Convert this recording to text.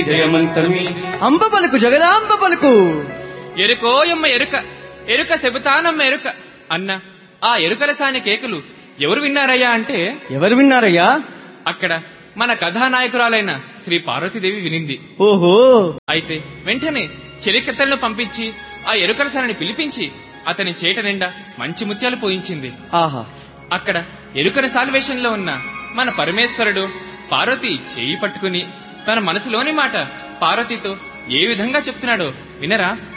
జయమంతమి అంబ పలుకు జగదాంబ పలుకు ఎరుకోయమ్మ ఎరుక ఎరుక చెబుతానమ్మ ఎరుక అన్న ఆ ఎరుకల సాని కేకలు ఎవరు విన్నారయ్యా అంటే ఎవరు విన్నారయ్యా అక్కడ మన కథానాయకురాలైన శ్రీ పార్వతీదేవి వినింది ఓహో అయితే వెంటనే చెలికత్తెలను పంపించి ఆ ఎరుకల సానిని పిలిపించి అతని చేట నిండా మంచి ముత్యాలు పోయించింది ఆహా అక్కడ ఎరుకల సాల్వేషన్లో ఉన్న మన పరమేశ్వరుడు పార్వతి చేయి పట్టుకుని తన మనసులోని మాట పార్వతితో ఏ విధంగా చెప్తున్నాడో వినరా